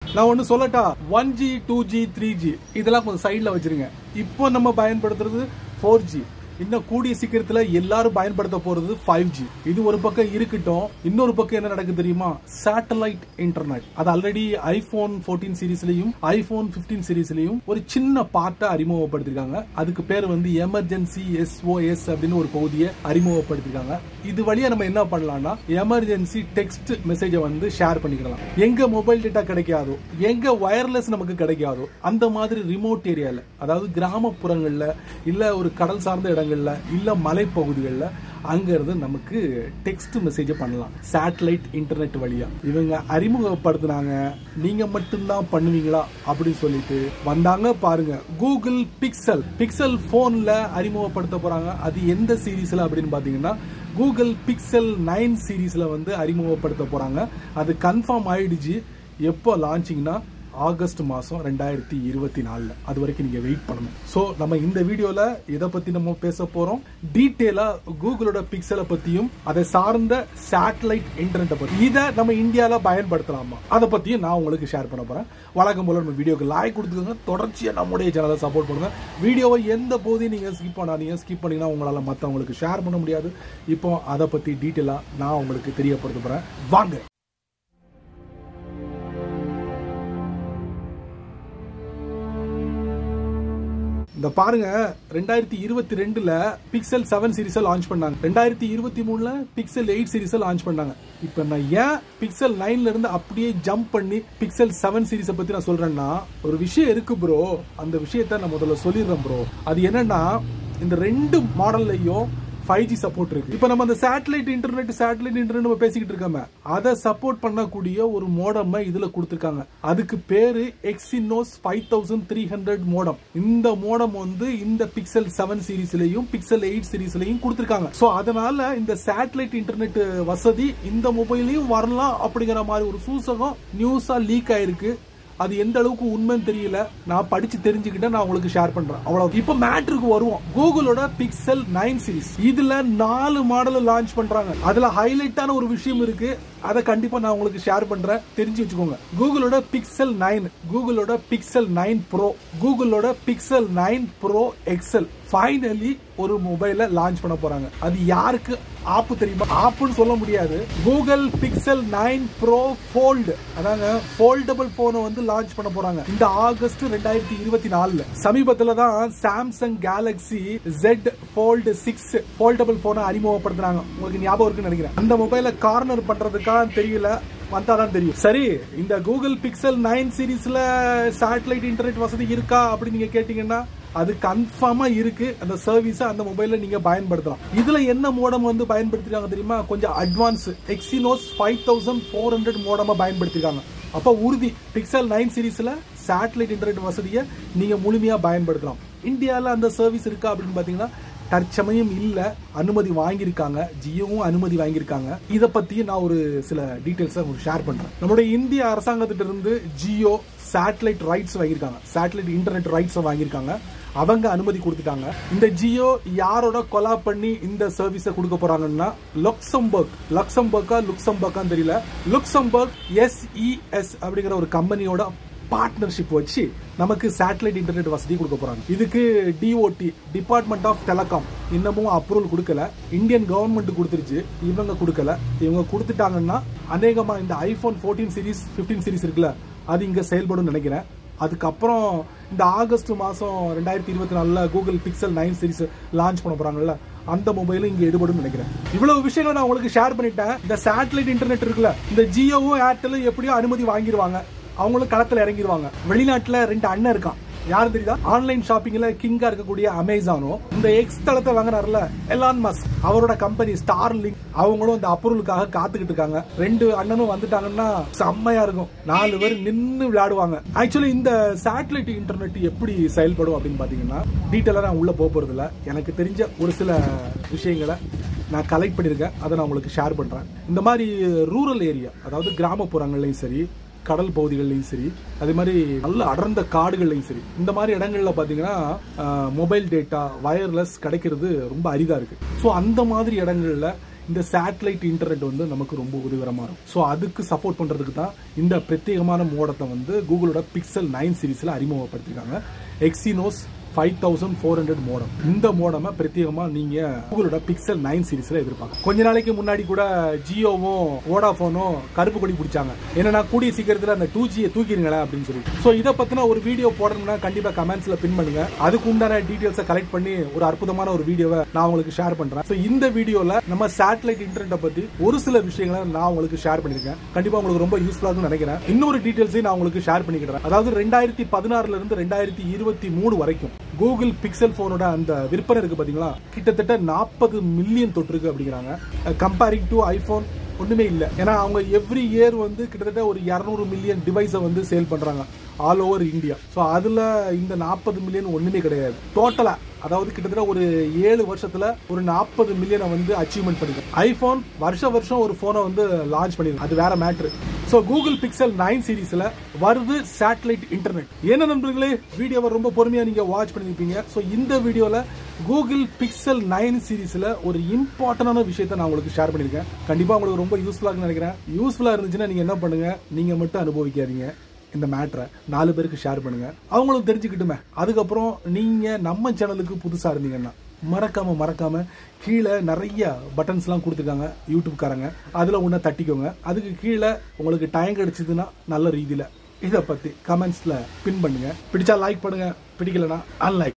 நான் ஒண்ணு சொல்லட்டா one G two G three G இதெல்லாம் கொஞ்சம் சைட்ல வச்சிருங்க இப்போ நம்ம பயன்படுத்துறது ஃபோர் ஜி இன்னும் கூடிய சீக்கிரத்துல எல்லாரும் பயன்படுத்த போறது ஃபைவ் ஜி இது ஒரு பக்கம் இருக்கட்டும் இன்னொரு பக்கம் என்ன நடக்குது தெரியுமா சேட்டலைட் இன்டர்நெட் அது ஆல்ரெடி ஐபோன் 14 சீரீஸ்லயும் ஐபோன் 15 சீரீஸ்லயும் ஒரு சின்ன பார்ட்டை அறிமுகப்படுத்திருக்காங்க அதுக்கு பேர் வந்து எமர்ஜென்சி எஸ்ஓஎஸ் அப்படின்னு ஒரு பகுதியை அறிமுகப்படுத்திருக்காங்க இது வழியா நம்ம என்ன பண்ணலாம்னா எமர்ஜென்சி டெக்ஸ்ட் மெசேஜை வந்து ஷேர் பண்ணிக்கலாம் எங்க மொபைல் டேட்டா கிடைக்காதோ எங்க வயர்லெஸ் நமக்கு கிடைக்காதோ அந்த மாதிரி ரிமோட் ஏரியால அதாவது கிராமப்புறங்கள்ல இல்ல ஒரு கடல் சார்ந்த இடங்கள்ல இல்ல மலைப்பகுதிகளில் அங்க இருந்து நமக்கு டெக்ஸ்ட் மெசேஜ் பண்ணலாம் சேட்டலைட் இன்டர்நெட் வழியா இவங்க அறிமுகப்படுத்தினாங்க நீங்க மட்டும்தான் பண்ணுவீங்களா அப்படின்னு சொல்லிட்டு வந்தாங்க பாருங்க கூகுள் பிக்சல் பிக்சல் போன்ல அறிமுகப்படுத்த போறாங்க அது எந்த சீரீஸ்ல அப்படின்னு பாத்தீங்கன்னா கூகுள் பிக்சல் நைன் சீரீஸ்ல வந்து அறிமுகப்படுத்த போறாங்க அது கன்ஃபார்ம் ஆயிடுச்சு எப்போ லான்ச்சிங்னா ஆகஸ்ட் மாசம் ரெண்டாயிரத்தி இருபத்தி நாலுல அது வரைக்கும் நீங்க வெயிட் பண்ணணும் சோ நம்ம இந்த வீடியோல இதை பத்தி நம்ம பேச போறோம் டீட்டெயிலா கூகுளோட பிக்சலை பத்தியும் அதை சார்ந்த சேட்டலைட் இன்டர்நெட்டை பத்தி இதை நம்ம இந்தியால பயன்படுத்தலாமா அதை பத்தியும் நான் உங்களுக்கு ஷேர் பண்ண போறேன் வழக்கம் போல நம்ம வீடியோக்கு லைக் கொடுத்துக்கோங்க தொடர்ச்சியா நம்முடைய சேனலை சப்போர்ட் பண்ணுங்க வீடியோவை எந்த போதையும் நீங்க ஸ்கிப் பண்ணாதீங்க ஸ்கிப் பண்ணீங்கன்னா உங்களால மத்தவங்களுக்கு ஷேர் பண்ண முடியாது இப்போ அதை பத்தி டீட்டெயிலா நான் உங்களுக்கு தெரியப்படுத்த போறேன் வாங்க இந்த பாருங்க ரெண்டாயிரத்தி இருபத்தி ரெண்டுல பிக்சல் செவன் சீரிஸை லான்ச் பண்ணாங்க ரெண்டாயிரத்தி இருபத்தி மூணுல பிக்சல் எயிட் சீரிஸை லான்ச் பண்ணாங்க இப்ப நான் ஏன் பிக்சல் நைன்ல இருந்து அப்படியே ஜம்ப் பண்ணி பிக்சல் செவன் சீரிஸை பத்தி நான் சொல்றேன்னா ஒரு விஷயம் இருக்கு ப்ரோ அந்த விஷயத்த நான் முதல்ல சொல்லிடுறேன் ப்ரோ அது என்னன்னா இந்த ரெண்டு மாடல்லையும் ஃபைவ் ஜி சப்போர்ட் இருக்கு இப்போ நம்ம அந்த சேட்டலைட் இன்டர்நெட் சேட்டலைட் இன்டர்நெட் நம்ம பேசிக்கிட்டு இருக்கோமே அதை சப்போர்ட் பண்ணக்கூடிய ஒரு மோடம் இதுல கொடுத்துருக்காங்க அதுக்கு பேரு Exynos five thousand three hundred modem இந்த மோடம் வந்து இந்த பிக்சல் செவன் சீரீஸ்லயும் பிக்சல் எயிட் சீரீஸ்லயும் கொடுத்துருக்காங்க ஸோ அதனால இந்த சேட்டலைட் இன்டர்நெட் வசதி இந்த மொபைலையும் வரலாம் அப்படிங்கிற மாதிரி ஒரு சூசகம் நியூஸா லீக் ஆயிருக்கு அது எந்த அளவுக்கு உண்மைன்னு தெரியல நான் படிச்சு தெரிஞ்சுக்கிட்டேன் நான் உங்களுக்கு ஷேர் பண்றேன் அவ்வளவு இப்ப மேட்ருக்கு வருவோம் கூகுளோட பிக்சல் நைன் சீரிஸ் இதுல நாலு மாடல் லான்ச் பண்றாங்க அதுல ஹைலைட்டான ஒரு விஷயம் இருக்கு அதை கண்டிப்பா நான் உங்களுக்கு ஷேர் பண்றேன் தெரிஞ்சு வச்சுக்கோங்க கூகுளோட பிக்சல் நைன் கூகுளோட பிக்சல் நைன் ப்ரோ கூகுளோட Pixel nine pro XL finally ஒரு மொபைல லான்ச் பண்ண போறாங்க அது யாருக்கு ஆப்பு தெரியுமா ஆப்புன்னு சொல்ல முடியாது Google Pixel nine pro fold அதாங்க ஃபோல்டபிள் போனை வந்து லான்ச் பண்ண போறாங்க இந்த ஆகஸ்ட் ரெண்டாயிரத்தி இருபத்தி நாலுல சமீபத்துல தான் Samsung Galaxy Z fold six foldable போனை அறிமுகப்படுத்துறாங்க உங்களுக்கு ஞாபகம் இருக்குன்னு நினைக்கிறேன் அந்த மொபைலை கார்னர் பண்றதுக்கா தெரியல வந்தாதான் தெரியும் சரி இந்த கூகுள் பிக்சல் நைன் சீரீஸ்ல சேட்டலைட் இன்டர்நெட் வசதி இருக்கா அப்படின்னு நீங்க கேட்டீங்கன்னா அது கன்ஃபார்மா இருக்கு அந்த சர்வீஸை அந்த மொபைல்ல நீங்க பயன்படுத்தலாம் இதுல என்ன மோடம் வந்து பயன்படுத்திருக்காங்க தெரியுமா கொஞ்சம் advance Exynos five thousand four hundred மோடமா பயன்படுத்திருக்காங்க அப்ப உறுதி பிக்சல் நைன் சீரீஸ்ல சேட்டலைட் இன்டர்நெட் வசதியை நீங்க முழுமையா பயன்படுத்தலாம் இந்தியாவில் அந்த சர்வீஸ் இருக்கா அப்படின்னு பாத்தீங்கன்னா தற்சமயம் இல்ல அனுமதி வாங்கியிருக்காங்க ஜியோவும் அனுமதி வாங்கியிருக்காங்க இதை பத்தியும் நான் ஒரு சில டீடைல்ஸ் உங்களுக்கு ஷேர் பண்றேன் நம்மளுடைய இந்திய அரசாங்கத்திட்ட இருந்து ஜியோ சேட்டலைட் ரைட்ஸ் வாங்கியிருக்காங்க சேட்டலைட் இன்டர்நெட் ரைட்ஸ் வாங்கியிருக்காங்க அவங்க அனுமதி கொடுத்துட்டாங்க இந்த ஜியோ யாரோட கொலா பண்ணி இந்த சர்வீஸை கொடுக்க போறாங்கன்னா லக்சம்பர்க் லக்சம்பர்க்கா லுக்சம்பர்க்கான்னு தெரியல லுக்சம்பர்க் எஸ்இஎஸ் அப்படிங்கிற ஒரு கம்பெனியோட பார்ட்னர்ஷிப் வச்சு நமக்கு சேட்டலைட் இன்டர்நெட் வசதி கொடுக்க போறாங்க இதுக்கு டிஓடி டிபார்ட்மெண்ட் ஆஃப் டெலகாம் இன்னமும் அப்ரூவல் கொடுக்கல இந்தியன் கவர்மெண்ட் கொடுத்துருச்சு இவங்க கொடுக்கல இவங்க கொடுத்துட்டாங்கன்னா அநேகமா இந்த iPhone fourteen series fifteen series இருக்குல்ல அது இங்க செயல்படும் நினைக்கிறேன் அதுக்கப்புறம் இந்த ஆகஸ்ட் மாசம் ரெண்டாயிரத்தி இருபத்தி நாலுல Google Pixel nine series launch பண்ண போறாங்கல்ல அந்த மொபைலும் இங்க எடுபடும் நினைக்கிறேன் இவ்வளவு விஷயங்களை நான் உங்களுக்கு ஷேர் பண்ணிட்டேன் இந்த சேட்டலைட் இன்டர்நெட் இருக்குல்ல இந்த ஜியோவும் ஏர்டெலும் எப்படியோ அனுமதி வாங்கிடுவாங்க அவங்களும் களத்துல இறங்கிடுவாங்க வெளிநாட்டுல ரெண்டு அண்ணன் இருக்கான் யாரும் தெரியுதா ஆன்லைன் ஷாப்பிங்ல கிங்கா இருக்கக்கூடிய அமேசானும் இந்த எக்ஸ் தளத்தை வாங்கினார்ல எலான் மஸ்க் அவரோட கம்பெனி ஸ்டார் லிங்க் அவங்களும் இந்த அப்ரூவலுக்காக காத்துக்கிட்டு இருக்காங்க ரெண்டு அண்ணனும் வந்துட்டாங்கன்னா செம்மையா இருக்கும் நாலு பேர் நின்னு விளையாடுவாங்க ஆக்சுவலி இந்த சேட்டலைட் இன்டர்நெட் எப்படி செயல்படும் அப்படின்னு பாத்தீங்கன்னா டீட்டெயிலா நான் உள்ள போக போறது இல்ல எனக்கு தெரிஞ்ச ஒரு சில விஷயங்களை நான் கலெக்ட் பண்ணியிருக்கேன் அதை நான் உங்களுக்கு ஷேர் பண்றேன் இந்த மாதிரி ரூரல் ஏரியா அதாவது கிராமப்புறங்கள்லையும் சரி கடல் பகுதிகள்லையும் சரி அதே மாதிரி நல்ல அடர்ந்த காடுகள்லையும் சரி இந்த மாதிரி இடங்கள்ல பாத்தீங்கன்னா மொபைல் டேட்டா வயர்லெஸ் கிடைக்கிறது ரொம்ப அரிதா இருக்கு ஸோ அந்த மாதிரி இடங்கள்ல இந்த சேட்டலைட் இன்டர்நெட் வந்து நமக்கு ரொம்ப உதவிகரமா இருக்கும் ஸோ அதுக்கு சப்போர்ட் பண்றதுக்கு தான் இந்த பிரத்யேகமான மோடத்தை வந்து கூகுளோட பிக்சல் நைன் சீரீஸ்ல அறிமுகப்படுத்திருக்காங்க Exynos five thousand four hundred modem இந்த மோடமை பிரத்யேகமா நீங்க கூகுளோட பிக்சல் நைன் சீரீஸ்ல எதிர்பார்க்கலாம் கொஞ்ச நாளைக்கு முன்னாடி கூட ஜியோவும் வோடாஃபோனும் கருப்பு கொடி பிடிச்சாங்க என்னன்னா கூடிய சீக்கிரத்துல அந்த டூ ஜியை தூக்கிடுங்களேன் அப்படின்னு சொல்லிட்டு ஸோ இதை பத்தின ஒரு வீடியோ போடணும்னா கண்டிப்பா கமெண்ட்ஸ்ல பின் பண்ணுங்க அதுக்கு உண்டான டீடைல்ஸை கலெக்ட் பண்ணி ஒரு அற்புதமான ஒரு வீடியோவை நான் உங்களுக்கு ஷேர் பண்றேன் ஸோ இந்த வீடியோல நம்ம சேட்டலைட் இன்டர்நெட்டை பத்தி ஒரு சில விஷயங்களை நான் உங்களுக்கு ஷேர் பண்ணிருக்கேன் கண்டிப்பா உங்களுக்கு ரொம்ப யூஸ்ஃபுல்லா இருக்கும்னு நினைக்கிறேன் இன்னொரு டீடைல்ஸையும் நான் உங்களுக்கு ஷேர் பண்ணிக்கிறேன் அதாவது ரெண்டாயிரத்தி பதினாறுல இருந்து ரெண்டாயிரத்தி இருபத்தி மூணு வரைக்கும் கூகுள் பிக்சல் போனோட அந்த விற்பனை இருக்கு பாத்தீங்களா கிட்டத்தட்ட நாற்பது மில்லியன் தொட்டிருக்கு அப்படிங்கிறாங்க கம்பேரிங் டு ஐபோன் ஒண்ணுமே இல்ல ஏன்னா அவங்க எவ்ரி இயர் வந்து கிட்டத்தட்ட ஒரு இரநூறு மில்லியன் டிவைஸை வந்து சேல் பண்றாங்க ஆல் ஓவர் இந்தியா ஸோ அதுல இந்த நாற்பது மில்லியன் ஒண்ணுமே கிடையாது டோட்டலா அதாவது கிட்டத்தட்ட ஒரு ஏழு வருஷத்துல ஒரு நாற்பது மில்லியனை வந்து அச்சீவ்மெண்ட் பண்ணிருக்கோம் ஐபோன் வருஷ வருஷம் ஒரு போனை வந்து லான்ச் பண்ணிருக்கு அது வேற matter so Google Pixel nine சீரீஸ்ல வருது சேட்டலைட் இன்டர்நெட் என்ன நண்பர்களே வீடியோவை ரொம்ப பொறுமையா நீங்க வாட்ச் பண்ணிருப்பீங்க ஸோ இந்த வீடியோல கூகுள் பிக்சல் நைன் சீரீஸ்ல ஒரு இம்பார்ட்டன்டான விஷயத்தை நான் உங்களுக்கு ஷேர் பண்ணிருக்கேன் கண்டிப்பா உங்களுக்கு ரொம்ப யூஸ்ஃபுல்லா நினைக்கிறேன் யூஸ்ஃபுல்லா இருந்துச்சுன்னா நீங்க என்ன பண்ணுங்க நீங்க மட்டும் அனுபவிக்காதீங்க இந்த மேட்ரை நாலு பேருக்கு ஷேர் பண்ணுங்க அவங்களும் தெரிஞ்சுக்கிட்டுமே அதுக்கப்புறம் நீங்க நம்ம சேனலுக்கு புதுசா இருந்தீங்கன்னா மறக்காம மறக்காம கீழே நிறைய பட்டன்ஸ்லாம் கொடுத்துருக்காங்க யூடியூப்காரங்க அதில் ஒன்று தட்டிக்கோங்க அதுக்கு கீழே உங்களுக்கு டைம் கிடைச்சதுன்னா நல்ல ரீதியில் இதை பற்றி கமெண்ட்ஸில் பின் பண்ணுங்க பிடிச்சா லைக் பண்ணுங்க பிடிக்கலனா அன்லைக்